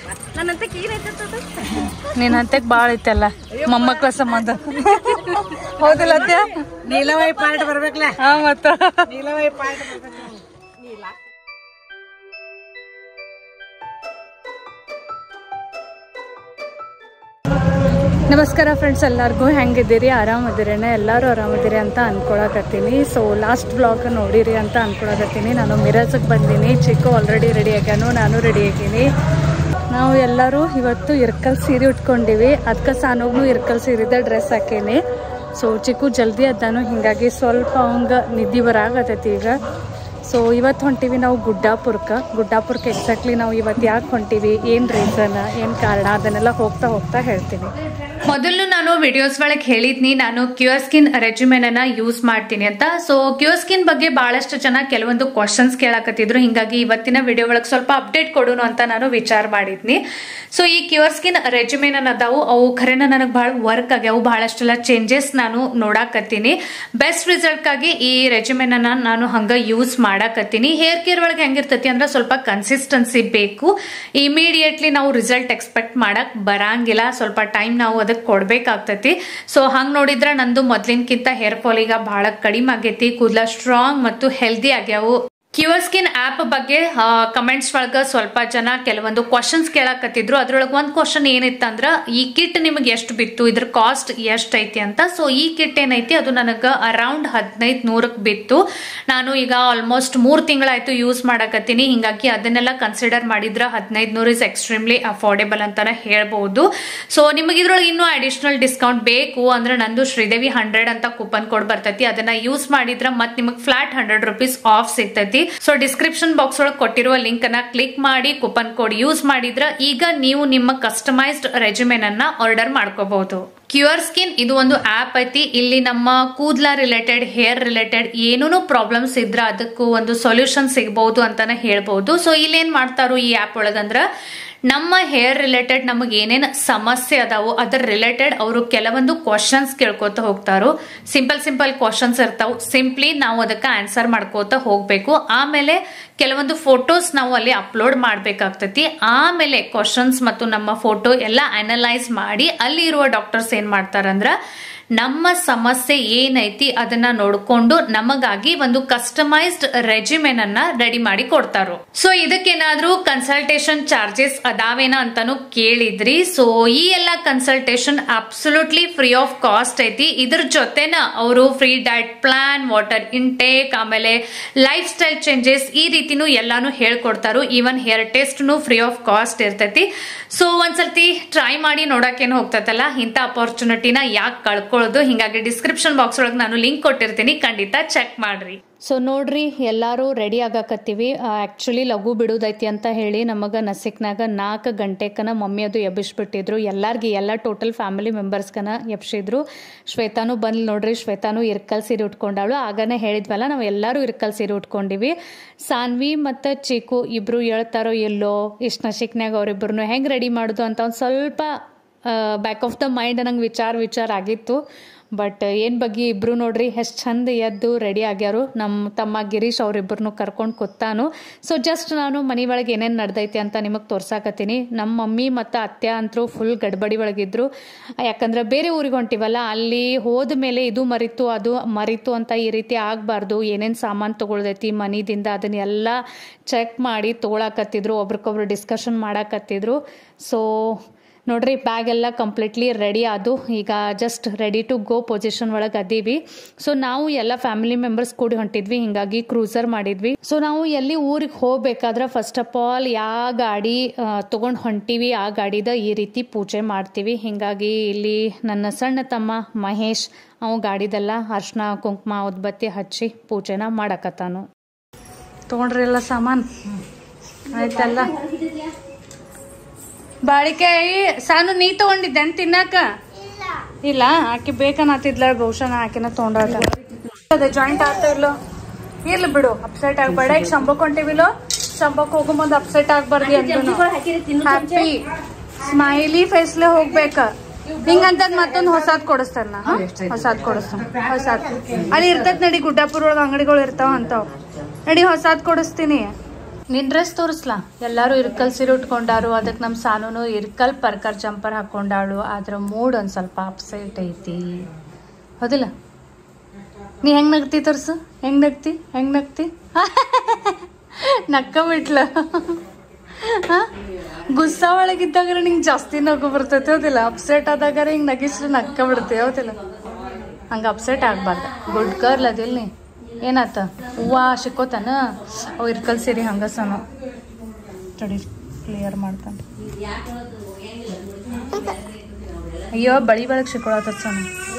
ನನ್ನಂತ ಏನೈತದ ನಿನ್ ಹಂತಕ್ ಬಾಳ ಐತಲ್ಲ ಮೊಮ್ಮಕ್ಳ ಸಂಬಂಧ ಹೌದಿಲ್ಲ ಅತ್ಯ ನೀಲವೈ ಪಾರ್ಟ್ ಬರ್ಬೇಕಲ್ಲ ಹಾ ಮತ್ತ ನೀಲವೈ ಪಾರ್ಟ್ ಬರ್ಬೇಕು ನಮಸ್ಕಾರ ಫ್ರೆಂಡ್ಸ್ ಎಲ್ಲರಿಗೂ ಹೆಂಗಿದ್ದೀರಿ ಆರಾಮದಿರೇನ ಎಲ್ಲರೂ ಆರಾಮದಿರಿ ಅಂತ ಅನ್ಕೊಳಕತ್ತೀನಿ ಸೊ ಲಾಸ್ಟ್ ಬ್ಲಾಗ್ ನೋಡಿರಿ ಅಂತ ಅನ್ಕೊಳಕತ್ತೀನಿ ನಾನು ಮಿರಜಕ್ಕೆ ಬಂದೀನಿ ಚಿಕ್ಕು ಆಲ್ರೆಡಿ ರೆಡಿ ಆಗ್ಯಾನು ನಾನು ರೆಡಿ ಆಗೀನಿ ನಾವು ಎಲ್ಲರೂ ಇವತ್ತು ಇರ್ಕಲ್ ಸೀರೆ ಉಟ್ಕೊಂಡಿವಿ ಅದಕ್ಕೆ ಸಾನೋಗ್ನು ಇರ್ಕಲ್ ಸೀರೆದ ಡ್ರೆಸ್ ಹಾಕೀನಿ ಸೊ ಚಿಕ್ಕು ಜಲ್ದಿ ಅದಾನು ಹಿಂಗಾಗಿ ಸ್ವಲ್ಪ ಅವಂಗ ನಿದ್ದೆ ಬರಾಗತೈತಿ ಈಗ ಸೊ ಇವತ್ತು ಹೊಂಟಿವಿ ನಾವು ಗುಡ್ಡಾಪುರಕ್ಕೆ ಗುಡ್ಡಾಪುರಕ್ಕೆ ಎಕ್ಸಾಕ್ಟ್ಲಿ ನಾವು ಇವತ್ತು ಯಾಕೆ ಹೊಂಟಿವಿ ಏನು ರೀಸನ್ ಏನು ಕಾರಣ ಅದನ್ನೆಲ್ಲ ಹೋಗ್ತಾ ಹೋಗ್ತಾ ಹೇಳ್ತೀನಿ ಮೊದಲು ನಾನು ವಿಡಿಯೋಸ್ ಒಳಗೆ ಹೇಳಿದ್ನಿ ನಾನು ಕ್ಯೂರ್ ಸ್ಕಿನ್ ರೆಜ್ಯುಮೆನ್ ಅನ್ನ ಯೂಸ್ ಮಾಡ್ತೀನಿ ಅಂತ ಸೊ ಕ್ಯೂರ್ ಸ್ಕಿನ್ ಬಗ್ಗೆ ಬಹಳಷ್ಟು ಜನ ಕೆಲವೊಂದು ಕ್ವಶನ್ಸ್ ಕೇಳಕತ್ತಿದ್ರು ಹಿಂಗಾಗಿ ಇವತ್ತಿನ ವಿಡಿಯೋ ಒಳಗೆ ಸ್ವಲ್ಪ ಅಪ್ಡೇಟ್ ಕೊಡೋಣ ಅಂತ ನಾನು ವಿಚಾರ ಮಾಡಿದ್ನಿ ಸೊ ಈ ಕ್ಯೂರ್ ಸ್ಕಿನ್ ರೆಜ್ಯುಮೆನ್ ಅನ್ನೋದಾವು ಅವು ಖರೇನ ನನಗೆ ಬಹಳ ವರ್ಕ್ ಆಗ್ಯಾವು ಬಹಳಷ್ಟೆಲ್ಲ ಚೇಂಜಸ್ ನಾನು ನೋಡಾಕತ್ತೀನಿ ಬೆಸ್ಟ್ ರಿಸಲ್ಟ್ಗಾಗಿ ಈ ರೆಜ್ಯುಮೆನ್ ಅನ್ನ ನಾನು ಹಂಗ ಯೂಸ್ ಮಾಡಾಕತ್ತೀನಿ ಹೇರ್ ಕೇರ್ ಒಳಗೆ ಹೆಂಗಿರ್ತೈತಿ ಅಂದ್ರೆ ಸ್ವಲ್ಪ ಕನ್ಸಿಸ್ಟೆನ್ಸಿ ಬೇಕು ಇಮಿಡಿಯೇಟ್ಲಿ ನಾವು ರಿಸಲ್ಟ್ ಎಕ್ಸ್ಪೆಕ್ಟ್ ಮಾಡಕ್ ಬರಂಗಿಲ್ಲ ಸ್ವಲ್ಪ ಟೈಮ್ ನಾವು ಅದಕ್ಕೆ ಕೊಡ್ಬೇಕಾಗ್ತೈತಿ ಸೊ ಹಂಗ್ ನೋಡಿದ್ರೆ ನಂದು ಮೊದ್ಲಿನ್ಕಿಂತ ಹೇರ್ ಫಾಲ್ ಈಗ ಬಹಳ ಕಡಿಮೆ ಆಗೈತಿ ಕೂದಲ ಸ್ಟ್ರಾಂಗ್ ಮತ್ತು ಹೆಲ್ದಿ ಆಗ್ಯಾವು ಕ್ಯೂರ್ ಸ್ಕಿನ್ ಆಪ್ ಬಗ್ಗೆ ಕಮೆಂಟ್ಸ್ ಒಳಗ ಸ್ವಲ್ಪ ಜನ ಕೆಲವೊಂದು ಕ್ವಶನ್ಸ್ ಕೇಳಕತ್ತಿದ್ರು ಅದ್ರೊಳಗೆ ಒಂದು ಕ್ವಶನ್ ಏನಿತ್ತಂದ್ರ ಈ ಕಿಟ್ ನಿಮಗೆ ಎಷ್ಟು ಬಿತ್ತು ಇದ್ರ ಕಾಸ್ಟ್ ಎಷ್ಟು ಐತಿ ಅಂತ ಸೊ ಈ ಕಿಟ್ ಏನೈತಿ ಅದು ನನಗೆ ಅರೌಂಡ್ ಹದಿನೈದು ನೂರಕ್ಕೆ ಬಿತ್ತು ನಾನು ಈಗ ಆಲ್ಮೋಸ್ಟ್ ಮೂರು ತಿಂಗಳಾಯ್ತು ಯೂಸ್ ಮಾಡಕತ್ತೀನಿ ಹಿಂಗಾಗಿ ಅದನ್ನೆಲ್ಲ ಕನ್ಸಿಡರ್ ಮಾಡಿದ್ರೆ ಹದಿನೈದು ನೂರು ಇಸ್ ಎಕ್ಸ್ಟ್ರೀಮ್ಲಿ ಅಫೋರ್ಡೆಬಲ್ ಅಂತಾನೆ ಹೇಳ್ಬಹುದು ಸೊ ನಿಮಗೆ ಇದ್ರೊಳಗೆ ಇನ್ನೂ ಅಡಿಷನಲ್ ಡಿಸ್ಕೌಂಟ್ ಬೇಕು ಅಂದ್ರೆ ನಂದು ಶ್ರೀದೇವಿ ಹಂಡ್ರೆಡ್ ಅಂತ ಕೂಪನ್ ಕೋಡ್ ಬರ್ತೈತಿ ಅದನ್ನ ಯೂಸ್ ಮಾಡಿದ್ರೆ ಮತ್ತೆ ನಿಮಗೆ ಫ್ಲಾಟ್ ಹಂಡ್ರೆಡ್ ರುಪೀಸ್ ಆಫ್ ಸಿಗ್ತೈತಿ ಸೊ ಡಿಸ್ಕ್ರಿಪ್ಷನ್ ಬಾಕ್ಸ್ ಒಳಗೆ ಕೊಟ್ಟಿರುವ ಲಿಂಕ್ ಅನ್ನ ಕ್ಲಿಕ್ ಮಾಡಿ ಕೂಪನ್ ಕೋಡ್ ಯೂಸ್ ಮಾಡಿದ್ರ ಈಗ ನೀವು ನಿಮ್ಮ ಕಸ್ಟಮೈಸ್ಡ್ ರೆಜ್ಯುಮೆನ್ ಅನ್ನ ಆರ್ಡರ್ ಮಾಡ್ಕೋಬಹುದು ಕ್ಯೂರ್ ಸ್ಕಿನ್ ಇದು ಒಂದು ಆಪ್ ಐತಿ ಇಲ್ಲಿ ನಮ್ಮ ಕೂದಲ ರಿಲೇಟೆಡ್ ಹೇರ್ ರಿಲೇಟೆಡ್ ಏನೇನು ಪ್ರಾಬ್ಲಮ್ಸ್ ಇದ್ರ ಅದಕ್ಕೂ ಒಂದು ಸೊಲ್ಯೂಷನ್ ಸಿಗಬಹುದು ಅಂತಾನೆ ಹೇಳ್ಬಹುದು ಸೊ ಇಲ್ಲಿ ಏನ್ ಮಾಡ್ತಾರೋ ಈ ಆಪ್ ಒಳಗಂದ್ರ ನಮ್ಮ ಹೇರ್ ರಿಲೇಟೆಡ್ ನಮಗೆ ಏನೇನು ಸಮಸ್ಯೆ ಅದಾವು ಅದರ ರಿಲೇಟೆಡ್ ಅವರು ಕೆಲವೊಂದು ಕ್ವಶನ್ಸ್ ಕೇಳ್ಕೊತ ಹೋಗ್ತಾರೋ ಸಿಂಪಲ್ ಸಿಂಪಲ್ ಕ್ವಶನ್ಸ್ ಇರ್ತಾವ ಸಿಂಪ್ಲಿ ನಾವು ಅದಕ್ಕೆ ಆನ್ಸರ್ ಮಾಡ್ಕೋತ ಹೋಗ್ಬೇಕು ಆಮೇಲೆ ಕೆಲವೊಂದು ಫೋಟೋಸ್ ನಾವು ಅಲ್ಲಿ ಅಪ್ಲೋಡ್ ಮಾಡ್ಬೇಕಾಗ್ತೈತಿ ಆಮೇಲೆ ಕ್ವಶನ್ಸ್ ಮತ್ತು ನಮ್ಮ ಫೋಟೋ ಎಲ್ಲ ಅನಲೈಸ್ ಮಾಡಿ ಅಲ್ಲಿ ಇರುವ ಡಾಕ್ಟರ್ಸ್ ಏನ್ ಮಾಡ್ತಾರಂದ್ರ ನಮ್ಮ ಸಮಸ್ಯೆ ಏನೈತಿ ಅದನ್ನ ನೋಡ್ಕೊಂಡು ನಮಗಾಗಿ ಒಂದು ಕಸ್ಟಮೈಸ್ಡ್ ರೆಜಿಮೆನ್ ಅನ್ನ ರೆಡಿ ಮಾಡಿ ಕೊಡ್ತಾರೋ ಸೊ ಇದಕ್ಕೇನಾದ್ರೂ ಕನ್ಸಲ್ಟೇಷನ್ ಚಾರ್ಜಸ್ ಅದಾವೇನ ಅಂತಾನು ಕೇಳಿದ್ರಿ ಸೊ ಈ ಎಲ್ಲ consultation absolutely free of cost ಐತಿ ಇದ್ರ ಜೊತೆನ ಅವರು free diet plan water intake ಆಮೇಲೆ ಲೈಫ್ ಸ್ಟೈಲ್ ಚೇಂಜಸ್ ಈ ರೀತಿನೂ ಎಲ್ಲಾನು ಹೇಳ್ಕೊಡ್ತಾರೋ ಈವನ್ ಹೇರ್ ಟೆಸ್ಟ್ನು ಫ್ರೀ ಆಫ್ ಕಾಸ್ಟ್ ಇರ್ತೈತಿ ಸೊ ಒಂದ್ಸಲ್ತಿ ಟ್ರೈ ಮಾಡಿ ನೋಡಕ್ಕೇನು ಹೋಗ್ತೈತಲ್ಲ ಇಂಥ ಅಪರ್ಚುನಿಟಿನ ಯಾಕೆ ಕಳ್ಕೊಳ್ಳೋದು ಹಿಂಗಾಗಿ ಡಿಸ್ಕ್ರಿಪ್ಷನ್ ಬಾಕ್ಸ್ ಒಳಗೆ ನಾನು ಲಿಂಕ್ ಕೊಟ್ಟಿರ್ತೀನಿ ಖಂಡಿತ ಚೆಕ್ ಮಾಡ್ರಿ ಸೊ ನೋಡ್ರಿ ಎಲ್ಲರೂ ರೆಡಿ ಆಗಾಕತ್ತೀವಿ ಆ್ಯಕ್ಚುಲಿ ಲಘು ಬಿಡುದೈತಿ ಅಂತ ಹೇಳಿ ನಮಗೆ ನಸಿಕ್ನಾಗ ನಾಲ್ಕು ಗಂಟೆಕನ ಮಮ್ಮಿ ಅದು ಎಬ್ಬಿಸ್ಬಿಟ್ಟಿದ್ರು ಎಲ್ಲಾರ್ಗಿ ಎಲ್ಲ ಟೋಟಲ್ ಫ್ಯಾಮಿಲಿ ಮೆಂಬರ್ಸ್ಗನ ಎಬ್ಸಿದ್ರು ಶ್ವೇತಾನು ಬಂದು ನೋಡ್ರಿ ಶ್ವೇತಾನು ಇರ್ಕಲ್ ಸೀರೆ ಉಟ್ಕೊಂಡಾಳು ಆಗನೇ ಹೇಳಿದ್ವಲ್ಲ ನಾವು ಎಲ್ಲರೂ ಇರ್ಕಲ್ ಸೀರೆ ಉಟ್ಕೊಂಡಿವಿ ಸಾನ್ವಿ ಮತ್ತು ಚೀಕು ಇಬ್ರು ಹೇಳ್ತಾರೋ ಎಲ್ಲೋ ಇಷ್ಟು ನಸಿಕ್ನಾಗ ಅವರಿಬ್ಬರನ್ನು ಹೆಂಗೆ ರೆಡಿ ಮಾಡೋದು ಅಂತ ಒಂದು ಸ್ವಲ್ಪ ಬ್ಯಾಕ್ ಆಫ್ ದ ಮೈಂಡ್ ನಂಗೆ ವಿಚಾರ ವಿಚಾರ ಆಗಿತ್ತು ಬಟ್ ಏನು ಬಗ್ಗೆ ಇಬ್ರು ನೋಡ್ರಿ ಎಷ್ಟು ಚಂದ ಎದ್ದು ರೆಡಿ ಆಗ್ಯಾರು ನಮ್ಮ ತಮ್ಮ ಗಿರೀಶ್ ಅವರಿಬ್ಬರನ್ನು ಕರ್ಕೊಂಡು ಕೂತಾನು ಸೊ ಜಸ್ಟ್ ನಾನು ಮನೆ ಒಳಗೆ ಏನೇನು ನಡ್ದೈತಿ ಅಂತ ನಿಮಗೆ ತೋರ್ಸಾಕತ್ತೀನಿ ನಮ್ಮ ಮಮ್ಮಿ ಮತ್ತು ಅತ್ತೆ ಅಂತರೂ ಫುಲ್ ಗಡ್ಬಡಿ ಒಳಗಿದ್ರು ಯಾಕಂದ್ರೆ ಬೇರೆ ಊರಿಗೆ ಹೊಂಟಿವಲ್ಲ ಅಲ್ಲಿ ಹೋದ ಮೇಲೆ ಇದು ಮರಿತು ಅದು ಮರಿತು ಅಂತ ಈ ರೀತಿ ಆಗಬಾರ್ದು ಏನೇನು ಸಾಮಾನು ತೊಗೊಳ್ದೈತಿ ಮನಿದಿಂದ ಅದನ್ನೆಲ್ಲ ಚೆಕ್ ಮಾಡಿ ತೊಗೊಳಕತ್ತಿದ್ರು ಒಬ್ರಿಗೊಬ್ರು ಡಿಸ್ಕಷನ್ ಮಾಡಾಕತ್ತಿದ್ರು ಸೊ ನೋಡ್ರಿ ಬ್ಯಾಗ್ ಎಲ್ಲ ಕಂಪ್ಲೀಟ್ಲಿ ರೆಡಿ ಆದು ಈಗ just ready to go position ಒಳಗೆ ಅದೀವಿ ಸೊ ನಾವು ಎಲ್ಲ ಫ್ಯಾಮಿಲಿ ಮೆಂಬರ್ಸ್ ಕೂಡಿ ಹೊಂಟಿದ್ವಿ ಹಿಂಗಾಗಿ ಕ್ರೂಸರ್ ಮಾಡಿದ್ವಿ ಸೊ ನಾವು ಎಲ್ಲಿ ಊರಿಗೆ ಹೋಗ್ಬೇಕಾದ್ರೆ ಫಸ್ಟ್ ಆಫ್ ಆಲ್ ಯಾವ ಗಾಡಿ ತೊಗೊಂಡು ಹೊಂಟಿವಿ ಆ ಗಾಡಿದ ಈ ರೀತಿ ಪೂಜೆ ಮಾಡ್ತೀವಿ ಹಿಂಗಾಗಿ ಇಲ್ಲಿ ನನ್ನ ಸಣ್ಣ ತಮ್ಮ ಮಹೇಶ್ ಅವು ಗಾಡಿದೆಲ್ಲ ಅರ್ಶಿನ ಕುಂಕುಮ ಉದ್ಬತ್ತಿ ಹಚ್ಚಿ ಪೂಜೆನ ಮಾಡಕತ್ತಾನು ತೊಗೊಂಡ್ರಿ ಎಲ್ಲ ಸಾಮಾನು ಆಯ್ತಲ್ಲ ಬಾಳಿಕಾಯಿ ಸಾನು ನೀ ತಗೊಂಡಿದ್ದೆ ತಿನ್ನಾಕ ಇಲ್ಲ ಆಕೆ ಬೇಕನ್ನತ್ತಿದ್ಲ ಬಹುಶಃ ನಾ ಆಕೆನ ತಗೊಂಡಾಗ ಅದೇ ಜಾಯಿಂಟ್ ಆಗ್ತಾ ಇಲ್ಲೋ ಇರ್ಲಿ ಬಿಡು ಅಪ್ಸೆಟ್ ಆಗ್ಬೇಡ ಈಗ ಸಂಬಕ್ ಹೊಂಟಿವಿಲೋ ಸಂಬಕ್ ಹೋಗೋ ಮುಂದೆ ಅಪ್ಸೆಟ್ ಆಗ್ಬಾರ್ದು ಹ್ಯಾಪಿ ಸ್ಮೈಲಿ ಫೇಸ್ಲೆ ಹೋಗ್ಬೇಕ ಹಿಂಗಂತದ್ ಮತ್ತೊಂದ್ ಹೊಸಾದ್ ಕೊಡಿಸ್ತಾನ ನಾ, ಹಾ? ಹೊಸಾದ್ ಕೊಡಿಸ್ತಾನ ಹೊಸಾದ್ ಅಲ್ಲಿ ಇರ್ತೈತ್ ನಡಿ ಗುಡ್ಡಾಪುರ ಒಳಗ ಅಂಗಡಿಗಳು ಇರ್ತಾವ ಅಂತಾವ್ ನಡಿ ಹೊಸಾದ್ ಕೊಡಿಸ್ತೀನಿ ನಿನ್ ಡ್ರೆಸ್ ತೋರಿಸ್ಲಾ ಎಲ್ಲಾರು ಇರ್ಕಲ್ ಸೀರೆ ಉಟ್ಕೊಂಡಾರು ಅದಕ್ಕೆ ನಮ್ಮ ಸಾನುನು ಇರ್ಕಲ್ ಪರ್ಕರ್ ಜಂಪರ್ ಹಾಕೊಂಡಾಳು ಆದ್ರ ಮೂಡ್ ಒಂದ್ ಸ್ವಲ್ಪ ಅಪ್ಸೆಟ್ ಐತಿ ಹೌದಿಲ್ಲ ನೀ ಹೆಂಗ್ ನಗ್ತಿ ತೋರ್ಸು ಹೆಂಗ್ ನಗ್ತಿ ಹೆಂಗ್ ನಗ್ತಿ ನಕ್ಕ ಬಿಟ್ಲ ಗುಸ್ಸಾ ಒಳಗಿದ್ದಾಗ ನಿಂಗೆ ಜಾಸ್ತಿ ನಗು ಬರ್ತೈತೆ ಹೌದಿಲ್ಲ ಅಪ್ಸೆಟ್ ಆದಾಗ ಹಿಂಗೆ ನಗಿಸ್ರು ನಕ್ಕ ಬಿಡ್ತೀವಿ ಹೌದಿಲ್ಲ ಹಂಗೆ ಅಪ್ಸೆಟ್ ಆಗ್ಬಾರ್ದು ಗುಡ್ ಗರ್ಲ್ ಅದಿಲ್ಲ ನೀ ಏನಾತ ಹೂವ ಸಿಕ್ಕೋತಾನ ಅವು ಇರ್ಕಲ್ ಸೇರಿ ಹಂಗ ಸಮ ತಡಿ ಕ್ಲಿಯರ್ ಮಾಡ್ತಾನೆ ಅಯ್ಯೋ ಬಳಿ ಬೆಳಗ್ಗೆ ಸಿಕ್ಕೊಳತ್ತ ಸಮ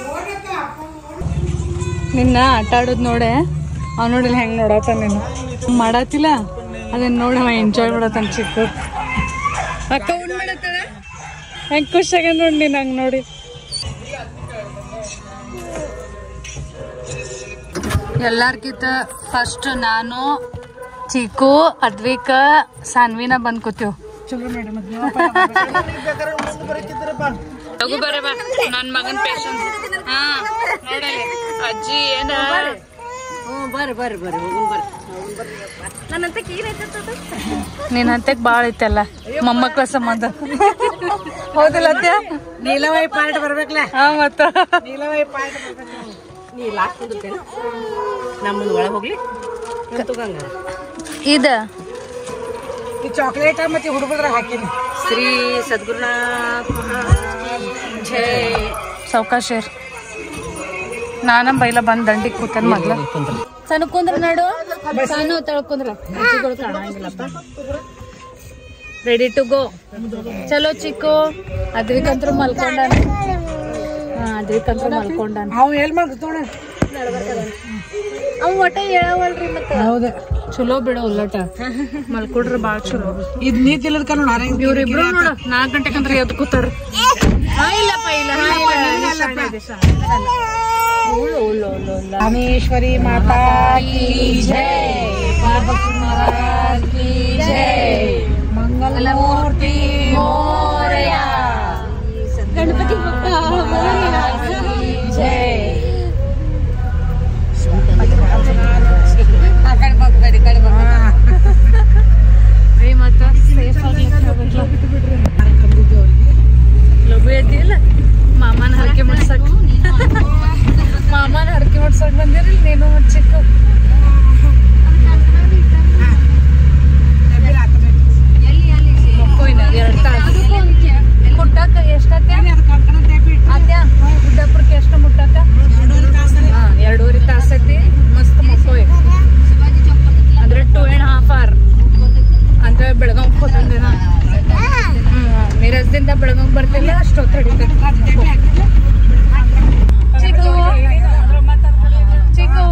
ನಿನ್ನ ಆಟ ಆಡೋದು ನೋಡೆ ಅವ್ ನೋಡಿಲ್ಲ ಹೆಂಗೆ ನೋಡತ್ತ ನೀನು ಮಾಡತ್ತಿಲ್ಲ ಅದನ್ನ ನೋಡಿ ಅವ ಎಂಜಾಯ್ ಮಾಡತ್ತಾನ ಚಿಕ್ಕ ಅಕ್ಕ ಉಂಡ್ ಮಾಡತ್ತಾಳ ಹೆಂಗೆ ಖುಷಿಯಾಗ ನೋಡಿ ನೀನು ಹಂಗೆ ನೋಡಿ ಎಲ್ಲಾರ್ಗಿಂತ ಫಸ್ಟ್ ನಾನು ಚಿಕ್ಕು ಅದ್ವಿಕ ಸಾನ್ವಿನ ಬಂದ್ ಕೂತೀವ್ ಚಲೋ ಮಾಡಿ ಮತ್ತೆ ಲಗು ಬರೇ ಬಾ ನನ್ ಮಗನ್ ಪೇಷನ್ಸ್ ಹಾ ನೋಡಲಿ ಅಜ್ಜಿ ಏನ ಹ್ಞೂ ಬರ್ರಿ ಬರ್ರಿ ಬರ್ರಿ ಹೋಗುನ್ ಬರ್ರಿ ನಿನ್ ಹಂತಕ್ ಬಾಳ ಐತಲ್ಲ ಮೊಮ್ಮಕ್ಳ ಸಂಬಂಧ ಹೌದಿಲ್ಲ ಅತ್ಯ ನೀಲವಾಯಿ ಪಾರ್ಟ್ ಬರ್ಬೇಕಲ್ಲ ಹಾ ಮತ್ತ ನೀಲವಾಯಿ ಪಾರ್ಟ್ ಬರ್ಬೇಕು ನೀ ಲಾಸ್ಟ್ ಕುಂದಿರ್ತೇನೆ ನಮ್ಮದು ಒಳಗೆ ಹೋಗ್ಲಿ ತಗಂಗ ಇದ ಈ ಚಾಕ್ಲೇಟ್ ಮತ್ತೆ ಹುಡುಗದ್ರ ಹಾಕಿನಿ ಶ್ರೀ ಸದ್ಗುರುನಾಥ್ ಜೈ ಸಾವ್ಕಾಶೇರ್ ನಾನ ಬೈಲ ಬಂದ್ ದಂಡಿಗೆ ಕೂತನ್ ಮೊದ್ಲ ಸಣ್ಣ ಕುಂದ್ರ ನಾಡು ಸಣ್ಣ ತಳ್ಕೊಂಡ್ರ ಅಜ್ಜಿಗಳು ಕಾಣಂಗಿಲ್ಲಪ್ಪ ರೆಡಿ ಟು ಗೋ ಚಲೋ ಚಿಕ್ಕು ಅದ್ರಿಕಂತ್ರ ಮಲ್ಕೊಂಡಾನ ಹಾ ಅದ್ರಿಕಂತ್ರ ಮಲ್ಕೊಂಡಾನ ಅವು ಎಲ್ಲಿ ಮಾಡ್ಕೊತೋಣ ಅವ್ ಒಟ್ಟ ಹೇಳವಲ್ರಿ ಮತ್ತೆ ಹೌದು ಚಲೋ ಬಿಡ ಉಲ್ಲಟ ಮಲ್ಕೊಡ್ರಿ ಬಾಳ ಚಲೋ ಇದು ನೀ ತಿಲ್ಲದ ಕಾನೂನು ಹರಂಗ್ ಇವ್ರಿಬ್ರು ನೋಡ ನಾಲ್ಕು ಗಂಟೆಕಂದ್ರೆ ಎದ್ದು ಕೂತಾರ ಇಲ್ಲಪ್ಪ ಇಲ್ಲ ರಾಮೇಶ್ವರಿ ಮಾತಾ ಕಿ ಜೈ महाराज की जय मंगल मूर्ति मोरया गणपति बप्पा मोरया की जय ಮತ್ತ ಸೇಫ್ ಆಗಿ ಲಘು ಎದ್ದಿಲ್ಲ ಮಾಮನ ಹರಕೆ ಮಾಡ್ಸಕ್ ಮಾಮನ ಹರಕೆ ಮಾಡ್ಸಕ್ ಬಂದಿರಲ್ಲ ನೀನು ಚಿಕ್ಕ ಮಕ್ಕೋಯ್ನ ಎರಡು ತಾಸು ಮುಟ್ಟಕ್ಕ ಎಷ್ಟಕ್ಕ ಅತ್ಯ ಗುಡ್ಡಪುರಕ್ಕೆ ಎಷ್ಟು ಮುಟ್ಟಕ್ಕ ಹಾ ಎರಡೂವರೆ ತಾಸೈತಿ ಮಸ್ತ್ ಮಕ್ಕೋಯ್ ಅಂದ್ರೆ ಟೂ ಆ್ಯಂಡ್ ಹಾಫ್ ಅವರ್ ಅಂದ್ರೆ ಬೆಳಗಾವ್ ಹೋದಂದಿನ ಮಿರಜ್ದಿಂದ ಬೆಳಗಾವ್ ಬರ್ತಿಲ್ಲ ಅಷ್ಟೊತ್ತು ಹಿಡಿತೈತಿ ಚಿಕ್ಕು ಚಿಕ್ಕು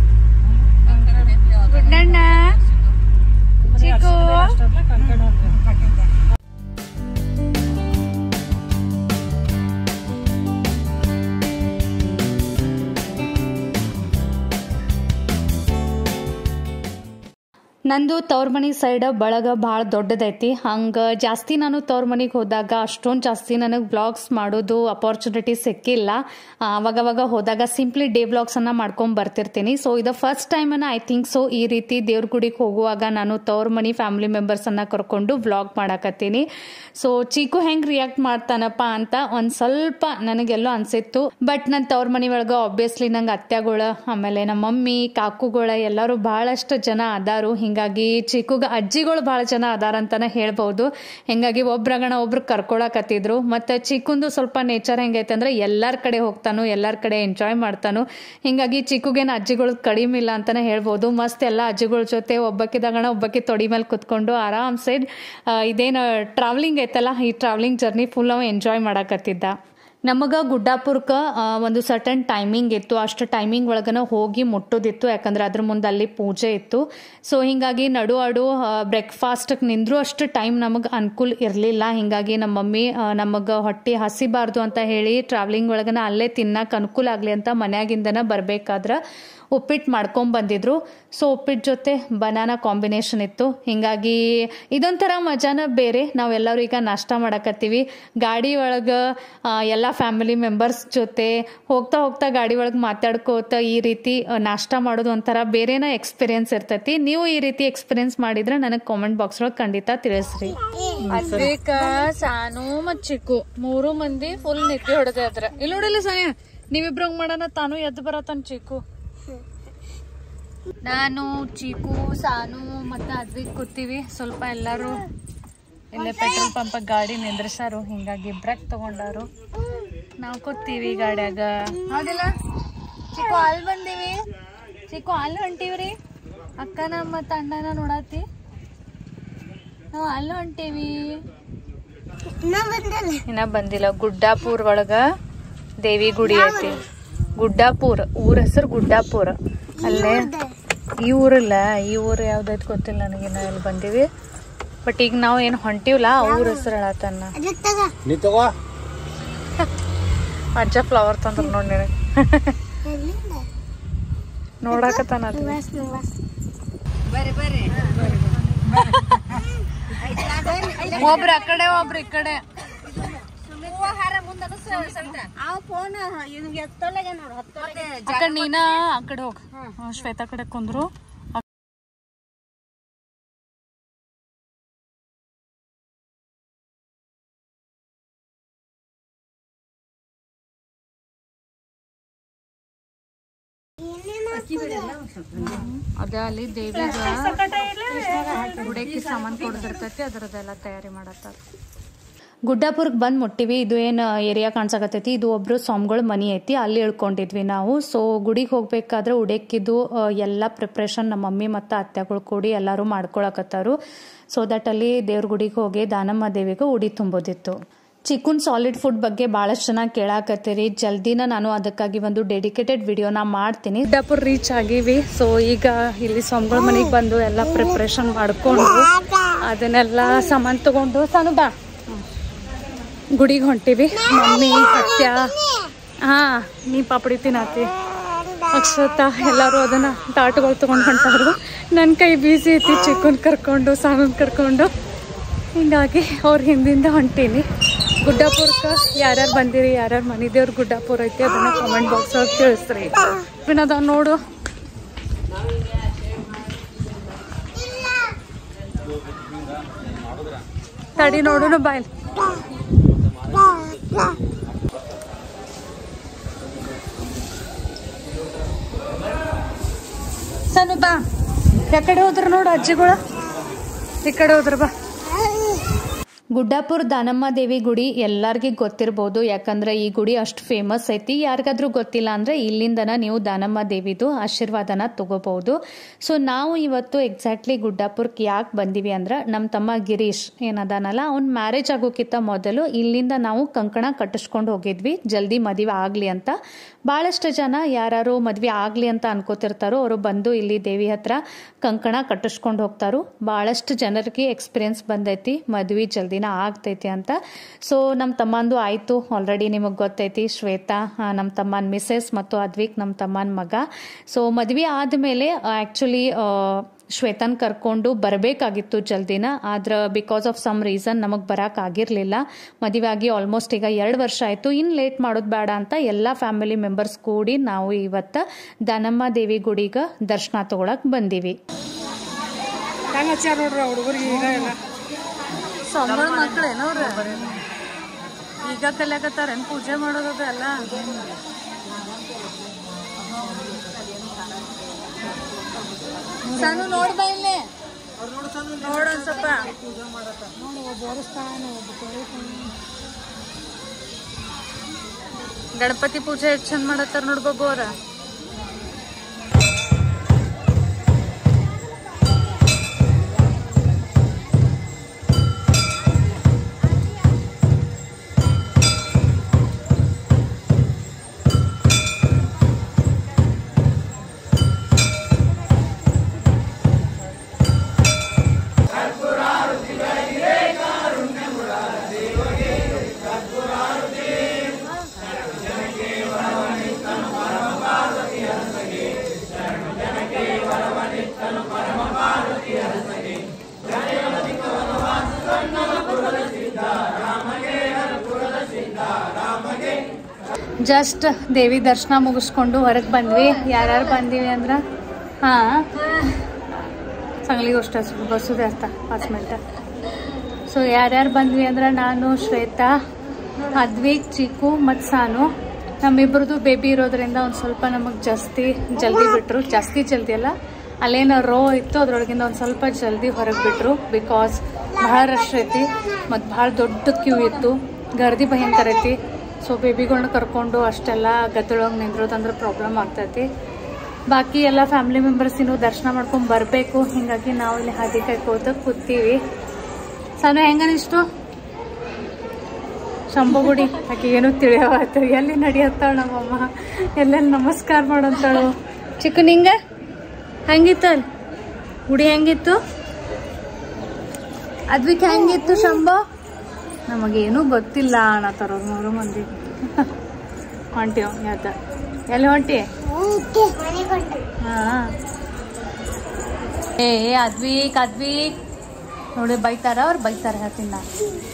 ಗುಡ್ಡಣ್ಣ ಚಿಕ್ಕು ನಂದು ತವ್ರ ಮನೆ ಸೈಡ್ ಬಳಗ ಭಾಳ ದೊಡ್ಡದೈತಿ ಹಂಗೆ ಜಾಸ್ತಿ ನಾನು ತವ್ರ ಮನೆಗೆ ಹೋದಾಗ ಅಷ್ಟೊಂದು ಜಾಸ್ತಿ ನನಗೆ ಬ್ಲಾಗ್ಸ್ ಮಾಡೋದು ಅಪಾರ್ಚುನಿಟಿ ಸಿಕ್ಕಿಲ್ಲ ಆ, ಅವಾಗವಾಗ ಹೋದಾಗ ಸಿಂಪ್ಲಿ ಡೇ ಬ್ಲಾಗ್ಸನ್ನು ಮಾಡ್ಕೊಂಡು ಬರ್ತಿರ್ತೀನಿ ಸೊ ಇದು ಫಸ್ಟ್ ಟೈಮನ್ನು ಐ ಥಿಂಕ್ ಸೊ ಈ ರೀತಿ ದೇವ್ರ ಗುಡಿಗೆ ಹೋಗುವಾಗ ನಾನು ತವ್ರ ಮನೆ ಫ್ಯಾಮಿಲಿ ಮೆಂಬರ್ಸನ್ನು ಕರ್ಕೊಂಡು ವ್ಲಾಗ್ ಮಾಡಾಕತ್ತೀನಿ ಸೊ ಚೀಕು ಹೆಂಗೆ ರಿಯಾಕ್ಟ್ ಮಾಡ್ತಾನಪ್ಪ ಅಂತ ಒಂದು ಸ್ವಲ್ಪ ನನಗೆಲ್ಲೋ ಅನ್ಸಿತ್ತು ಬಟ್ ನನ್ನ ತವ್ರ ಮನೆ ಒಳಗೆ ಆಬ್ವಿಯಸ್ಲಿ ನಂಗೆ ಅತ್ತೆಗಳ ಆಮೇಲೆ ನಮ್ಮ ಮಮ್ಮಿ ಕಾಕುಗಳ ಎಲ್ಲರೂ ಭಾಳಷ್ಟು ಜನ ಅದಾರು ಹಿಂಗಾಗಿ ಚಿಕ್ಕುಗ ಅಜ್ಜಿಗಳು ಭಾಳ ಜನ ಅದಾರ ಅಂತಾನೆ ಹೇಳ್ಬೋದು ಹಿಂಗಾಗಿ ಒಬ್ರಗಣ ಒಬ್ರು ಕರ್ಕೊಳಕತ್ತಿದ್ರು ಮತ್ತು ಚಿಕ್ಕುಂದು ಸ್ವಲ್ಪ ನೇಚರ್ ಹೆಂಗೈತೆ ಅಂದ್ರೆ ಎಲ್ಲರ ಕಡೆ ಹೋಗ್ತಾನು ಎಲ್ಲರ ಕಡೆ ಎಂಜಾಯ್ ಮಾಡ್ತಾನು ಹಿಂಗಾಗಿ ಚಿಕ್ಕುಗೇನು ಅಜ್ಜಿಗಳು ಕಡಿಮೆ ಇಲ್ಲ ಅಂತಾನೆ ಹೇಳ್ಬೋದು ಮಸ್ತ್ ಎಲ್ಲ ಅಜ್ಜಿಗಳ ಜೊತೆ ಒಬ್ಬಕ್ಕಿದಾಗಣ ಒಬ್ಬಕ್ಕೆ ತೊಡಿ ಮೇಲೆ ಕುತ್ಕೊಂಡು ಆರಾಮ್ಸೆ ಆ, ಇದೇನು ಟ್ರಾವೆಲಿಂಗ್ ಐತಲ್ಲ ಈ ಟ್ರಾವೆಲಿಂಗ್ ಜರ್ನಿ ಫುಲ್ ಅವ ಎಂಜಾಯ್ ಮಾಡಕತ್ತಿದ್ದ ನಮಗೆ ಗುಡ್ಡಾಪುರಕ್ಕೆ ಆ, ಒಂದು ಸರ್ಟನ್ ಟೈಮಿಂಗ್ ಇತ್ತು ಅಷ್ಟು ಟೈಮಿಂಗ್ ಒಳಗನ ಹೋಗಿ ಮುಟ್ಟೋದಿತ್ತು ಯಾಕಂದ್ರೆ ಅದ್ರ ಮುಂದೆ ಅಲ್ಲಿ ಪೂಜೆ ಇತ್ತು ಸೊ ಹಿಂಗಾಗಿ ನಡು ಅಡು ಬ್ರೇಕ್ಫಾಸ್ಟ್ಗೆ ನಿಂದ್ರು ಅಷ್ಟು ಟೈಮ್ ನಮಗೆ ಅನುಕೂಲ ಇರಲಿಲ್ಲ ಹಿಂಗಾಗಿ ನಮ್ಮ ಮಮ್ಮಿ ನಮಗೆ ಹೊಟ್ಟೆ ಹಸಿಬಾರ್ದು ಅಂತ ಹೇಳಿ ಟ್ರಾವೆಲಿಂಗ್ ಒಳಗನ ಅಲ್ಲೇ ತಿನ್ನಕ್ಕೆ ಅನುಕೂಲ ಆಗಲಿ ಅಂತ ಮನ್ಯಾಗಿಂದನ ಬರಬೇಕಾದ್ರೆ ಉಪ್ಪಿಟ್ಟು ಮಾಡ್ಕೊಂಡ್ ಬಂದಿದ್ರು ಸೊ ಉಪ್ಪಿಟ್ಟು ಜೊತೆ ಬನಾನಾ ಕಾಂಬಿನೇಷನ್ ಇತ್ತು ಹಿಂಗಾಗಿ ಇದೊಂಥರ ಮಜಾನ ಬೇರೆ ನಾವೆಲ್ಲರೂ ಈಗ ನಾಷ್ಟ ಮಾಡಕತ್ತೀವಿ ಗಾಡಿ ಒಳಗೆ ಎಲ್ಲ ಫ್ಯಾಮಿಲಿ ಮೆಂಬರ್ಸ್ ಜೊತೆ ಹೋಗ್ತಾ ಹೋಗ್ತಾ ಗಾಡಿ ಒಳಗೆ ಮಾತಾಡ್ಕೋತ ಈ ರೀತಿ ಆ, ನಾಷ್ಟ ಮಾಡೋದು ಒಂಥರ ಬೇರೆನ ಎಕ್ಸ್ಪೀರಿಯನ್ಸ್ ಇರ್ತೈತಿ ನೀವು ಈ ರೀತಿ ಎಕ್ಸ್ಪೀರಿಯನ್ಸ್ ಮಾಡಿದ್ರೆ ನನಗೆ ಕಾಮೆಂಟ್ ಬಾಕ್ಸ್ ಒಳಗೆ ಖಂಡಿತ ತಿಳಿಸ್ರಿ ಅದ್ವಿಕ ಸಾನು ಮತ್ ಚಿಕ್ಕು ಮೂರು ಮಂದಿ ಫುಲ್ ನಿದ್ದೆ ಹೊಡೆದೆ ಅದ್ರ ಇಲ್ಲಿ ನೋಡಿಲ್ಲ ಸಾಯ ನೀವಿಬ್ರು ಹಂಗ್ ಮಾಡೋಣ ತಾನು ಎದ್ದು ಬರತಾನ ಚಿಕ್ಕು ನಾನು ಚೀಕು ಸಾನು ಮತ್ತೆ ಅದ್ವಿಕ್ ಕೂತೀವಿ ಸ್ವಲ್ಪ ಎಲ್ಲರೂ ಇಲ್ಲೇ ಪೆಟ್ರೋಲ್ ಪಂಪ್ ಗಾಡಿ ನಿಂದ್ರಸಾರು ಹಿಂಗಾಗಿ ಬ್ರೇಕ್ ತಗೊಂಡಾರು ನಾವು ಕೂತೀವಿ ಗಾಡ್ಯಾಗ ಹೌದಿಲ್ಲ ಚಿಕ್ಕು ಅಲ್ಲಿ ಬಂದೀವಿ ಚಿಕ್ಕು ಅಲ್ಲಿ ಹೊಂಟೀವ್ರಿ ಅಕ್ಕನ ಮತ್ತು ಅಣ್ಣನ ನೋಡಾತಿ ನಾವು ಅಲ್ಲಿ ಹೊಂಟೀವಿ ಇನ್ನ ಬಂದಿಲ್ಲ ಗುಡ್ಡಾಪುರ್ ಒಳಗ ದೇವಿ ಗುಡಿ ಐತಿ ಗುಡ್ಡಾಪುರ್ ಊರ ಹೆಸರು ಗುಡ್ಡಾಪುರ ಅಲ್ಲೇ ಈ ಊರಲ್ಲ ಈ ಊರು ಯಾವ್ದೈತಿ ಗೊತ್ತಿಲ್ಲ ನನಗಿನ್ನ ಇಲ್ಲಿ ಬಂದೀವಿ ಬಟ್ ಈಗ ನಾವು ಏನು ಹೊಂಟಿವಲ್ಲ ಆ ಊರ ಹೆಸರು ಹೇಳತ್ತನ್ನ ನೀ ತಗೋ ಅಜ್ಜ ಫ್ಲವರ್ ತಂದ್ರ ನೋಡಿ ನಿನಗೆ ನೋಡಾಕತ್ತಾನ ಅದು. ಒಬ್ರು ಆ ಕಡೆ ಒಬ್ರು ಈ ಕಡೆ ಆ ಕಡೆ ನೀನ ಆ ಕಡೆ ಹೋಗ್ ಹ್ಮ್, ಶ್ವೇತಾ ಕಡೆ ಕುಂದ್ರು ಅದ ಅಲ್ಲಿ ದೇವಿಗ ಗುಡಕ್ಕೆ ಸಾಮಾನು ಕೊಡ್ದಿರ್ತೈತಿ ಅದರದೆಲ್ಲ ತಯಾರಿ ಮಾಡತ್ತಾರ ಗುಡ್ಡಾಪುರ್ಗೆ ಬಂದು ಮುಟ್ಟಿವಿ ಇದು ಏನು ಏರಿಯಾ ಕಾಣಿಸಕತ್ತೈತಿ ಇದು ಒಬ್ರು ಸ್ವಾಮಿಗಳ ಮನಿ ಐತಿ ಅಲ್ಲಿ ಇಳ್ಕೊಂಡಿದ್ವಿ ನಾವು ಸೊ ಗುಡಿಗೆ ಹೋಗ್ಬೇಕಾದ್ರೆ ಉಡಕ್ಕಿದ್ದು ಆ, ಎಲ್ಲ ಪ್ರಿಪ್ರೇಷನ್ ನಮ್ಮ ಮಮ್ಮಿ ಮತ್ತು ಅತ್ತೆಗಳು ಕೂಡಿ ಎಲ್ಲರೂ ಮಾಡ್ಕೊಳಕತ್ತಾರು ಸೊ ದಟ್ ಅಲ್ಲಿ ದೇವ್ರ ಗುಡಿಗೆ ಹೋಗಿ ದಾನಮ್ಮ ದೇವಿಗೆ ಉಡಿ ತುಂಬೋದಿತ್ತು ಚಿಕನ್ ಸಾಲಿಡ್ ಫುಡ್ ಬಗ್ಗೆ ಭಾಳಷ್ಟು ಚೆನ್ನಾಗಿ ಕೇಳಾಕತ್ತೀರಿ ಜಲ್ದಿನ ನಾನು ಅದಕ್ಕಾಗಿ ಒಂದು ಡೆಡಿಕೇಟೆಡ್ ವಿಡಿಯೋನ ಮಾಡ್ತೀನಿ ಗುಡ್ಡಾಪುರ್ ರೀಚ್ ಆಗೀವಿ ಸೊ ಈಗ ಇಲ್ಲಿ ಸ್ವಾಮಿಗಳ ಮನೆಗೆ ಬಂದು ಎಲ್ಲ ಪ್ರಿಪ್ರೇಷನ್ ಮಾಡ್ಕೊಂಡು ಅದನ್ನೆಲ್ಲ ಸಾಮಾನು ತಗೊಂಡು ತಾನು ಬಾ ಗುಡಿಗೆ ಹೊಂಟಿವಿ ಮಮ್ಮಿ ಅತ್ಯ ಹಾ ನೀ ಪಾಪಡಿ ತಿನ್ನತಿ ಅಕ್ಷತಾ ಎಲ್ಲರೂ ಅದನ್ನ ತಾಟುಗಳು ತಗೊಂಡು ಹೊಂಟಾರು ನನ್ನ ಕೈ ಬೀಸಿ ಐತಿ ಚಿಕ್ಕನ್ ಕರ್ಕೊಂಡು ಸಾಮನ್ ಕರ್ಕೊಂಡು ಹಿಂಗಾಗಿ ಅವ್ರ ಹಿಂದಿಂದ ಹೊಂಟೀನಿ ಗುಡ್ಡಾಪುರಕ್ಕೆ ಯಾರ್ಯಾರು ಬಂದಿರಿ ಯಾರ್ಯಾರು ಮನೆ ದೇವ್ರ ಗುಡ್ಡಾಪುರ ಐತಿ ಅದನ್ನ ಕಾಮೆಂಟ್ ಬಾಕ್ಸ್ ಒಳಗೆ ತಿಳಿಸ್ರಿ ಅದಾವ ನೋಡು ತಡಿ ನೋಡುನು ಬಾಯ್ ಸನು ಬಾ ಯಾಕಡೆ ಹೋದ್ರ ನೋಡು ಅಜ್ಜಿಗಳ ಈ ಕಡೆ ಹೋದ್ರ ಬಾ ಗುಡ್ಡಾಪುರ ದಾನಮ್ಮ ದೇವಿ ಗುಡಿ ಎಲ್ಲರಿಗೂ ಗೊತ್ತಿರ್ಬೋದು ಯಾಕಂದ್ರೆ ಈ ಗುಡಿ ಅಷ್ಟು ಫೇಮಸ್ ಐತಿ ಯಾರಿಗಾದ್ರೂ ಗೊತ್ತಿಲ್ಲ ಅಂದ್ರೆ ಇಲ್ಲಿಂದನ ನೀವು ದಾನಮ್ಮ ದೇವಿದು ಆಶೀರ್ವಾದನ ತಗೋಬಹುದು ಸೊ ನಾವು ಇವತ್ತು ಎಕ್ಸಾಕ್ಟ್ಲಿ ಗುಡ್ಡಾಪುರಕ್ಕೆ ಯಾಕೆ ಬಂದಿವಿ ಅಂದ್ರೆ ನಮ್ಮ ತಮ್ಮ ಗಿರೀಶ್ ಏನದಾನಲ್ಲ ಅವ್ನ ಮ್ಯಾರೇಜ್ ಆಗೋಕ್ಕಿಂತ ಮೊದಲು ಇಲ್ಲಿಂದ ನಾವು ಕಂಕಣ ಕಟ್ಟಿಸ್ಕೊಂಡು ಹೋಗಿದ್ವಿ ಜಲ್ದಿ ಮದುವೆ ಆಗಲಿ ಅಂತ ಭಾಳಷ್ಟು ಜನ ಯಾರು ಮದ್ವೆ ಆಗಲಿ ಅಂತ ಅನ್ಕೋತಿರ್ತಾರೋ ಅವರು ಬಂದು ಇಲ್ಲಿ ದೇವಿ ಹತ್ರ ಕಂಕಣ ಕಟ್ಟಿಸ್ಕೊಂಡು ಹೋಗ್ತಾರೋ ಭಾಳಷ್ಟು ಜನರಿಗೆ ಎಕ್ಸ್ಪೀರಿಯನ್ಸ್ ಬಂದೈತಿ ಮದ್ವೆ ಜಲ್ದಿನ ಆಗ್ತೈತಿ ಅಂತ ಸೊ ನಮ್ಮ ತಮ್ಮಂದು ಆಯಿತು ಆಲ್ರೆಡಿ ನಿಮಗೆ ಗೊತ್ತೈತಿ ಶ್ವೇತಾ ಆ, ನಮ್ಮ ತಮ್ಮನ ಮಿಸ್ಸೆಸ್ ಮತ್ತು ಅದ್ವಿಕ್ ನಮ್ಮ ತಮ್ಮನ ಮಗ ಸೊ ಮದ್ವೆ ಆದಮೇಲೆ ಆ್ಯಕ್ಚುಲಿ ಶ್ವೇತನ್ ಕರ್ಕೊಂಡು ಬರಬೇಕಾಗಿತ್ತು ಜಲ್ದಿನ ಆದ್ರೆ ಬಿಕಾಸ್ ಆಫ್ ಸಮ್ ರೀಸನ್ ನಮಗೆ ಬರೋಕ್ಕಾಗಿರಲಿಲ್ಲ ಮದುವೆ ಆಗಿ ಆಲ್ಮೋಸ್ಟ್ ಈಗ ಎರಡು ವರ್ಷ ಆಯಿತು ಇನ್ನು ಲೇಟ್ ಮಾಡೋದು ಬೇಡ ಅಂತ ಎಲ್ಲ ಫ್ಯಾಮಿಲಿ ಮೆಂಬರ್ಸ್ ಕೂಡಿ ನಾವು ಇವತ್ತು ದಾನಮ್ಮ ದೇವಿ ಗುಡಿಗೆ ದರ್ಶನ ತಗೊಳಕ್ ಬಂದೀವಿ ಸೊಂಬಳ ಮಕ್ಕಳೇನವ್ರ ಈಗ ಕಲಿಯಾಕತ್ತಾರೇನು ಪೂಜೆ ಮಾಡೋದು ಎಲ್ಲ ಸಣ್ಣ ನೋಡ್ಬಾ ಇಲ್ಲೇ ನೋಡು ಒಂದ್ ಸ್ವಲ್ಪ ಗಣಪತಿ ಪೂಜೆ ಎಷ್ಟು ಚಂದ ಮಾಡತ್ತಾರ ನೋಡ್ ಬಾಬು ಅವ್ರ ಜಸ್ಟ್ ದೇವಿ ದರ್ಶನ ಮುಗಿಸ್ಕೊಂಡು ಹೊರಗೆ ಬಂದ್ವಿ ಯಾರ್ಯಾರು ಬಂದೀವಿ ಅಂದ್ರೆ ಹಾಂ ಸಂಗ್ಲಿಗೆ ಅಷ್ಟೇ ಬಸ್ಸುದೇ ಅರ್ಥ ಪಾಸ್ ಮಿನಿಟ್ ಸೊ ಯಾರ್ಯಾರು ಬಂದ್ವಿ ಅಂದ್ರೆ ನಾನು ಶ್ವೇತಾ ಅದ್ವಿಕ್ ಚಿಕ್ಕು ಮತ್ತು ಸಾನು ನಮ್ಮಿಬ್ರದ್ದು ಬೇಬಿ ಇರೋದ್ರಿಂದ ಒಂದು ಸ್ವಲ್ಪ ನಮಗೆ ಜಾಸ್ತಿ ಜಲ್ದಿ ಬಿಟ್ಟರು ಜಾಸ್ತಿ ಜಲ್ದಿ ಅಲ್ಲ ಅಲ್ಲೇನೋ ರೋ ಇತ್ತು ಅದ್ರೊಳಗಿಂದ ಒಂದು ಸ್ವಲ್ಪ ಜಲ್ದಿ ಹೊರಗೆ ಬಿಟ್ಟರು ಬಿಕಾಸ್ ಭಾಳ ರಶ್ ಐತಿ ಮತ್ತು ಭಾಳ ದೊಡ್ಡ ಕ್ಯೂ ಇತ್ತು ಗರ್ದಿ ಭಯಂಕರ ಐತಿ ಸೊ ಬೇಬಿಗಳ್ನ ಕರ್ಕೊಂಡು ಅಷ್ಟೆಲ್ಲ ಗದ್ದಳೊಳಗೆ ನಿಂದ್ರೋದಂದ್ರೆ ಪ್ರಾಬ್ಲಮ್ ಆಗ್ತೈತಿ ಬಾಕಿ ಎಲ್ಲ ಫ್ಯಾಮಿಲಿ ಮೆಂಬರ್ಸ್ ಇನ್ನೂ ದರ್ಶನ ಮಾಡ್ಕೊಂಡು ಬರಬೇಕು ಹೀಗಾಗಿ ನಾವು ಇಲ್ಲಿ ಹಾದಿ ಕಾಯ್ಕೋತ ಕೂತೀವಿ ಸಾನು ಹೆಂಗನಿಷ್ಟು ಶಂಭುಗುಡಿ ಆಕೆ ಏನೂ ತಿಳಿಯವಾಯ್ತು ಎಲ್ಲಿ ನಡೆಯತ್ತಾಳ ನಮ್ಮಮ್ಮ ಎಲ್ಲೆಲ್ಲಿ ನಮಸ್ಕಾರ ಮಾಡಂತಾಳು ಚಿಕ್ಕ ನಿಂಗ ಹೆಂಗಿತ್ತು ಅಲ್ಲಿ ಗುಡಿ ಹೆಂಗಿತ್ತು ಅದ್ವಿಕ್ ಹೆಂಗಿತ್ತು ಶಂಭು ನಮಗೇನೂ ಗೊತ್ತಿಲ್ಲ ಅನ್ನತ್ತಾರ ಮೂರು ಮಂದಿ ಹೊಂಟಿವ್ ಯಾತ ಎಲ್ಲಿ ಹೊಂಟಿ ಹಾ ಏ ಅದ್ವಿಕ್ ಅದ್ವಿಕ್ ನೋಡಿ ಬೈತಾರ ಅವ್ರು ಬೈತಾರ ಹೇಳ್ತೀನಿ ನಾ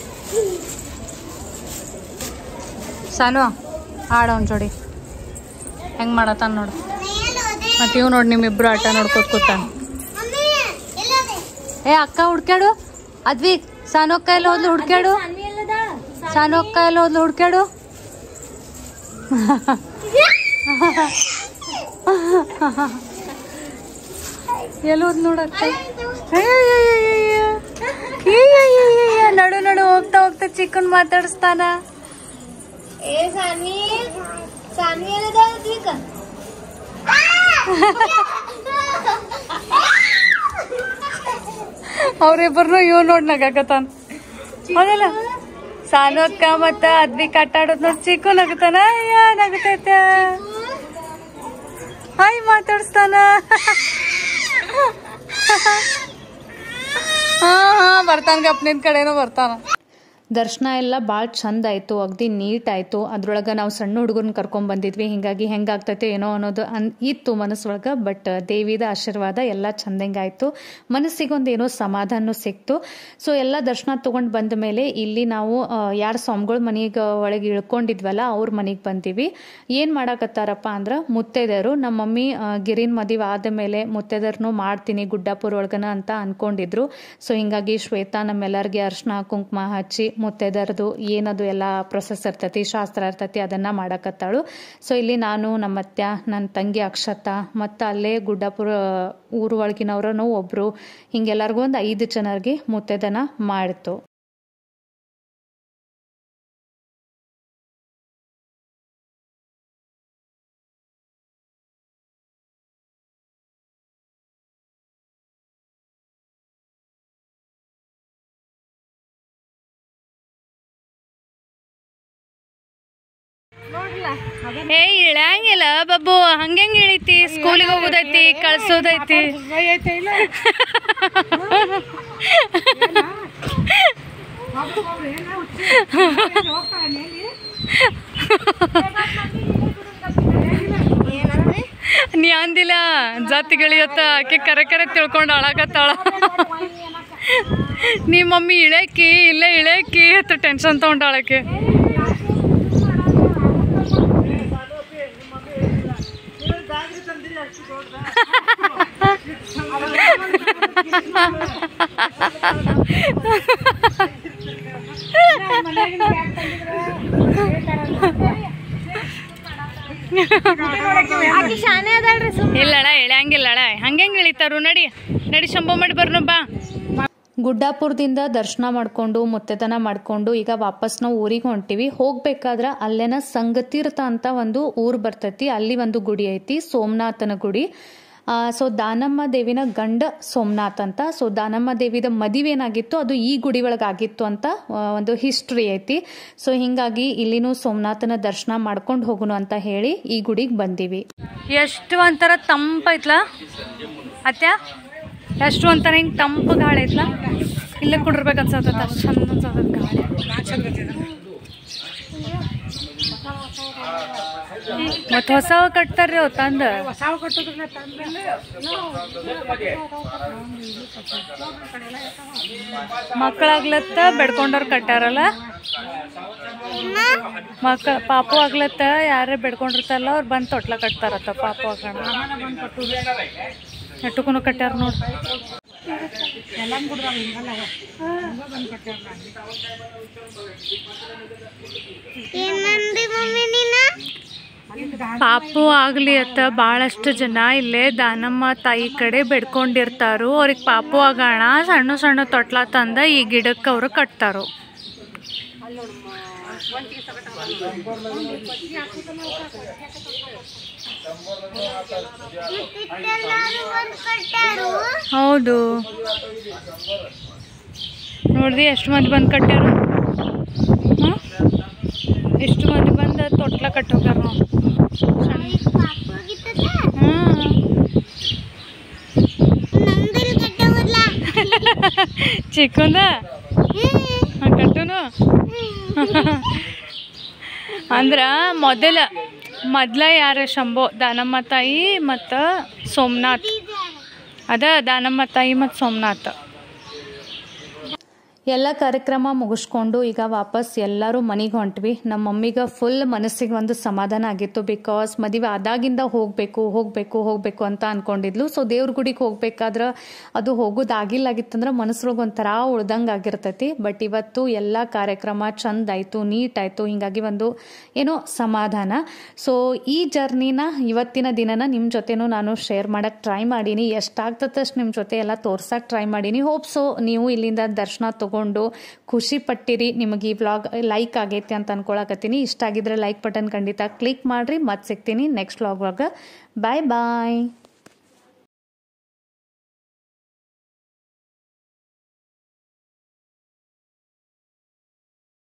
ಸಾನು ಆಡ ಅವ್ನ ಜೋಡಿ ಹೆಂಗ್ ಮಾಡತ್ತಾನ ನೋಡು ಮತ್ತೆ ಇವ್ ನೋಡಿ ನಿಮ್ಮಿಬ್ರು ಆಟ ನೋಡ್ಕೋತ ಕೂತಾನ ಏ ಅಕ್ಕ ಹುಡ್ಕ್ಯಾಡು ಅದ್ವಿಕ್ ಸಾನೋಕ್ಕ ಎಲ್ಲ ಹೋದ್ಲು ಹುಡ್ಕ್ಯಾಡು ಸಾನೋಕ್ಕ ಎಲ್ಲ ಹೋದ್ಲು ಹುಡ್ಕ್ಯಾಡು ಎಲ್ಲೋದ್ ನೋಡಕ್ಕ ನಡು ನಡು ಹೋಗ್ತಾ ಹೋಗ್ತಾ ಚಿಕ್ಕನ್ ಮಾತಾಡಿಸ್ತಾನ ए सानवी सानवी आला जाऊ तुम्ही का ಅವ್ರಿಬ್ಬರನ್ನು ಇವ್ ನೋಡ್ ನಗಾಕತಾನ ಹೌದಲ್ಲ ಸಾನು ಅಕ್ಕ ಮತ್ತ ಅದ್ವಿಕ್ ಆಟ ಆಡೋದ್ ನೋಡ್ ಚಿಕ್ಕು ನಗತಾನ ಅಯ್ಯ ನಗತೈತೆ ಹಾಯ್ ಮಾತಾಡ್ಸ್ತಾನ ಹಾ ಹಾ ಬರ್ತಾನ ಗಪ್ನಿನ ಕಡೆನೂ ಬರ್ತಾನ ದರ್ಶನ ಎಲ್ಲ ಭಾಳ ಚಂದ ಆಯಿತು ಅಗದಿ ನೀಟ್ ಆಯಿತು ಅದ್ರೊಳಗೆ ನಾವು ಸಣ್ಣ ಹುಡುಗರನ್ನ ಕರ್ಕೊಂಡ್ ಬಂದಿದ್ವಿ ಹಿಂಗಾಗಿ ಹೆಂಗಾಗ್ತೈತೆ ಏನೋ ಅನ್ನೋದು ಅನ್ ಇತ್ತು ಮನಸ್ಸೊಳಗೆ ಬಟ್ ದೇವಿದ ಆಶೀರ್ವಾದ ಎಲ್ಲ ಚಂದಂಗಾಯಿತು ಮನಸ್ಸಿಗೊಂದು ಏನೋ ಸಮಾಧಾನ ಸಿಕ್ತು ಸೊ ಎಲ್ಲ ದರ್ಶನ ತೊಗೊಂಡು ಬಂದ ಮೇಲೆ ಇಲ್ಲಿ ನಾವು ಯಾರು ಸ್ವಾಮಿಗಳ ಮನೆಗೆ ಒಳಗೆ ಇಳ್ಕೊಂಡಿದ್ವಲ್ಲ ಅವ್ರ ಮನೆಗೆ ಬಂದೀವಿ ಏನು ಮಾಡಾಕತ್ತಾರಪ್ಪ ಅಂದ್ರೆ ಮುತ್ತೈದೆಯರು ನಮ್ಮ ಮಮ್ಮಿ ಆ, ಗಿರಿನ್ ಮದುವೆ ಆದ ಮೇಲೆ ಮುತ್ತೈದರ್ನು ಮಾಡ್ತೀನಿ ಗುಡ್ಡಾಪುರ ಒಳಗನ ಅಂತ ಅನ್ಕೊಂಡಿದ್ರು ಸೊ ಹಿಂಗಾಗಿ ಶ್ವೇತಾ ನಮ್ಮೆಲ್ಲರಿಗೆ ಅರ್ಶನ ಕುಂಕುಮ ಹಚ್ಚಿ ಮುತ್ತೈದರ್ದು ಏನದು ಎಲ್ಲ ಪ್ರೊಸೆಸ್ ಇರ್ತೈತಿ ಶಾಸ್ತ್ರ ಇರ್ತೈತಿ ಅದನ್ನ ಮಾಡಕತ್ತಾಳು ಸೊ ಇಲ್ಲಿ ನಾನು ನಮ್ಮ ಅತ್ಯ ನನ್ನ ತಂಗಿ ಅಕ್ಷತಾ ಮತ್ತು ಅಲ್ಲೇ ಗುಡ್ಡಾಪುರ ಊರು ಒಳಗಿನವ್ರನು ಒಬ್ರು ಹಿಂಗೆಲ್ಲರಿಗೂ ಒಂದು ಐದು ಜನರಿಗೆ ಮುತ್ತೈದನ ಮಾಡಿತು ಏ ಇಳಂಗಿಲ್ಲ ಬಾಬು ಹಂಗೆಂಗ್ ಇಳಿತಿ ಸ್ಕೂಲಿಗೆ ಹೋಗೋದೈತಿ ಕಳ್ಸೋದೈತಿ ನೀ ಅಂದಿಲ್ಲ ಜಾತಿಗಳಿಯತ್ತ ಆಕೆ ಕರೆ ಕರೆ ತಿಳ್ಕೊಂಡು ಅಳಾಕತ್ತಾಳ ನೀ ಮಮ್ಮಿ ಇಳಕಿ ಇಲ್ಲೇ ಇಳಕಿ ಅಂತ ಟೆನ್ಷನ್ ತಗೊಂಡಾಳಕ್ಕೆ ಆಕಿ ಶಾನೆ ಅದಲ್ರಿ ಸುಮ್ಮನೆ ಇಲ್ಲಳ ಇಳಂಗಿಲ್ಲಳ ಹಂಗೆಂಗ್ ಇಳಿತಾರು ನಡಿ ನಡಿ ಶಂಭು ಮಾಡಿ ಬರ್ನು ಬಾ ಗುಡ್ಡಾಪುರದಿಂದ ದರ್ಶನ ಮಾಡ್ಕೊಂಡು ಮುತ್ತೆತನ ಮಾಡ್ಕೊಂಡು ಈಗ ವಾಪಸ್ ನಾವು ಊರಿಗೆ ಹೊಂಟಿವಿ ಹೋಗ್ಬೇಕಾದ್ರ ಅಲ್ಲೇನ ಸಂಗತೀರ್ಥ ಅಂತ ಒಂದು ಊರ್ ಬರ್ತೈತಿ ಅಲ್ಲಿ ಒಂದು ಗುಡಿ ಐತಿ ಸೋಮನಾಥನ ಗುಡಿ ಸೊ ದಾನಮ್ಮ ದೇವಿನ ಗಂಡ ಸೋಮನಾಥ್ ಅಂತ ಸೊ ದಾನಮ್ಮ ದೇವಿದ ಮದುವೆ ಏನಾಗಿತ್ತು ಅದು ಈ ಗುಡಿ ಒಳಗೆ ಆಗಿತ್ತು ಅಂತ ಆ, ಒಂದು ಹಿಸ್ಟ್ರಿ ಐತಿ ಸೊ ಹಿಂಗಾಗಿ ಇಲ್ಲಿನೂ ಸೋಮನಾಥನ ದರ್ಶನ ಮಾಡ್ಕೊಂಡು ಹೋಗುನು ಅಂತ ಹೇಳಿ ಈ ಗುಡಿಗೆ ಬಂದೀವಿ ಎಷ್ಟು ಒಂಥರ ತಂಪೈತ್ಲ ಅತ್ಯ ಎಷ್ಟು ಒಂಥರ ಹಿಂಗೆ ತಂಪು ಗಾಳಿ ಐತ್ಲ ಇಲ್ಲೇ ಕುಡಿರ್ಬೇಕು ಅನ್ಸತ್ತ ಅಷ್ಟು ಚಂದ ಅನ್ಸತ್ತ ಗಾಳಿ ಮತ್ ಹೊಸ ಕಟ್ತಾರ್ರಿ ಅವ್ ತಂದ ಮಕ್ಕಳಾಗ್ಲತ್ತ ಬೆಡ್ಕೊಂಡವ್ರು ಕಟ್ಟಾರಲ್ಲ ಮಕ್ಕಳ ಪಾಪು ಆಗ್ಲತ್ತ ಯಾರೇ ಬೆಡ್ಕೊಂಡಿರ್ತಾರಲ್ಲ ಅವ್ರು ಬಂದು ತೊಟ್ಲ ಕಟ್ತಾರತ್ತ ಪಾಪು ಆಗೋಣ ನೆಟ್ಟುಕುನು ಕಟ್ಟಾರ ನೋಡ್ರಿ ಏನಂದಿ ಮಮ್ಮಿ ನೀನ ಪಾಪು ಆಗ್ಲಿ ಅತ್ತ ಭಾಳಷ್ಟು ಜನ ಇಲ್ಲೇ ದಾನಮ್ಮ ತಾಯಿ ಕಡೆ ಬೆಡ್ಕೊಂಡಿರ್ತಾರು ಅವ್ರಿಗೆ ಪಾಪು ಆಗೋಣ ಸಣ್ಣ ಸಣ್ಣ ತೊಟ್ಲ ತಂದ ಈ ಗಿಡಕ್ಕೆ ಅವರು ಕಟ್ತಾರು ಇಷ್ಟೆಲ್ಲಾರು ಬಂದ್ ಕಟ್ಟಾರು ಹೌದು ನೋಡ್ರಿ ಎಷ್ಟು ಮಂದಿ ಬಂದು ಕಟ್ಟ್ಯಾರು ಹಾಂ ಎಷ್ಟು ಮಂದಿ ಬಂದು ತೊಟ್ಲ ಕಟ್ಟೋಗ್ಯಾರ ನಾವು ಪಾಪ ಹೋಗಿತ್ತದ ಹಾಂ ನಮ್ದಿಲ್ ಕಟ್ಟವಲ್ಲ ಚಿಕ್ಕಂದ ಹಾಂ ಕಟ್ಟುನು ಅಂದ್ರ ಮೊದಲ ಮೊದ್ಲ ಯಾರ ಶಂಭೋ ದಾನಮ್ಮ ತಾಯಿ ಮತ್ತು ಸೋಮನಾಥ್ ಅದ ದಾನಮ್ಮ ತಾಯಿ ಮತ್ತು ಸೋಮನಾಥ್ ಎಲ್ಲ ಕಾರ್ಯಕ್ರಮ ಮುಗಿಸ್ಕೊಂಡು ಈಗ ವಾಪಸ್ ಎಲ್ಲರೂ ಮನೆಗೆ ಹೊಂಟ್ವಿ ನಮ್ಮ ಮಮ್ಮಿಗೆ ಫುಲ್ ಮನಸ್ಸಿಗೆ ಒಂದು ಸಮಾಧಾನ ಆಗಿತ್ತು ಬಿಕಾಸ್ ಮದುವೆ ಆದಾಗಿಂದ ಹೋಗಬೇಕು ಹೋಗಬೇಕು ಹೋಗಬೇಕು ಅಂತ ಅನ್ಕೊಂಡಿದ್ಲು ಸೊ ದೇವ್ರ ಗುಡಿಗೆ ಹೋಗ್ಬೇಕಾದ್ರೆ ಅದು ಹೋಗೋದಾಗಿಲ್ಲಾಗಿತ್ತಂದ್ರೆ ಮನಸ್ಸೊಳಗೆ ಒಂಥರ ಉಳ್ದಂಗೆ ಆಗಿರ್ತೈತಿ ಬಟ್ ಇವತ್ತು ಎಲ್ಲ ಕಾರ್ಯಕ್ರಮ ಚಂದ ಆಯಿತು ನೀಟ್ ಆಯಿತು ಹಿಂಗಾಗಿ ಒಂದು ಏನೋ ಸಮಾಧಾನ ಸೊ ಈ ಜರ್ನಿನ ಇವತ್ತಿನ ದಿನನ ನಿಮ್ಮ ಜೊತೆನೂ ನಾನು ಶೇರ್ ಮಾಡಕ್ಕೆ ಟ್ರೈ ಮಾಡೀನಿ ಎಷ್ಟಾಗ್ತದಷ್ಟು ನಿಮ್ಮ ಜೊತೆ ಎಲ್ಲ ತೋರ್ಸಕ್ಕೆ ಟ್ರೈ ಮಾಡೀನಿ ಹೋಪ್ ಸೊ ನೀವು ಇಲ್ಲಿಂದ ದರ್ಶನ ತಗೊಂಡು ಖುಷಿ ಪಟ್ಟಿರಿ ನಿಮಗೆ ಈ ವ್ಲಾಗ್ ಲೈಕ್ ಆಗೈತೆ ಅಂತ ಅನ್ಕೊಳಕತ್ತೀನಿ ಇಷ್ಟ ಆಗಿದ್ರೆ ಲೈಕ್ ಬಟನ್ ಖಂಡಿತ ಕ್ಲಿಕ್ ಮಾಡಿರಿ ಮತ್ತೆ ಸಿಗ್ತೀನಿ ನೆಕ್ಸ್ಟ್ ವ್ಲಾಗ್ ಬಾಯ್ ಬಾಯ್